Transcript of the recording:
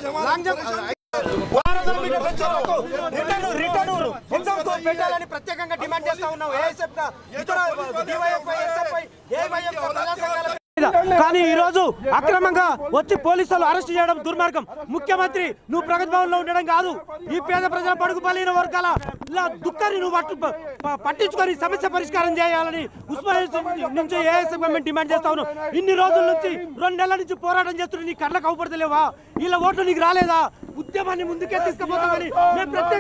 long jump return return exam పెట్టాలని ప్రత్యేకంగా demand చేస్తా ఉన్నాం ఏఎస్ఎఫ్ గా ఇతర డివైఎఫ్ఐ ఎస్ఎఫ్ఐ ఏవైఎఫ్ ప్రజా సంఘాల కానీ ఈ రోజు అక్రమంగా వచ్చి పోలీసులు అరెస్ట్ చేయడం దుర్మార్గం ముఖ్యమంత్రి నువ్వు ప్రగతి భవన్ లో ఉండడం కాదు ఈ పేద ప్రజల పడుగు బలైన వర్గాల ఇలా దుఃఖాన్ని నువ్వు పట్టు ప- పట్టించుకొని సమస్య పరిష్కారం చేయాలని ఉస్మానియా నుంచి ఏఎస్ఎఫ్ గవర్నమెంట్ డిమాండ్ చేస్తా ఉన్నాం ఇన్ని రోజుల నుంచి రెండు నెలల నుంచి పోరాటం చేస్తున్న నీ కళ్ళకు అవుపడతలేవా వీళ్ళ ఓట్లు నీకు రాలేదా ఉద్యమాన్ని ముందుకే తీసుకుపోతామని మేము ప్రత్యేక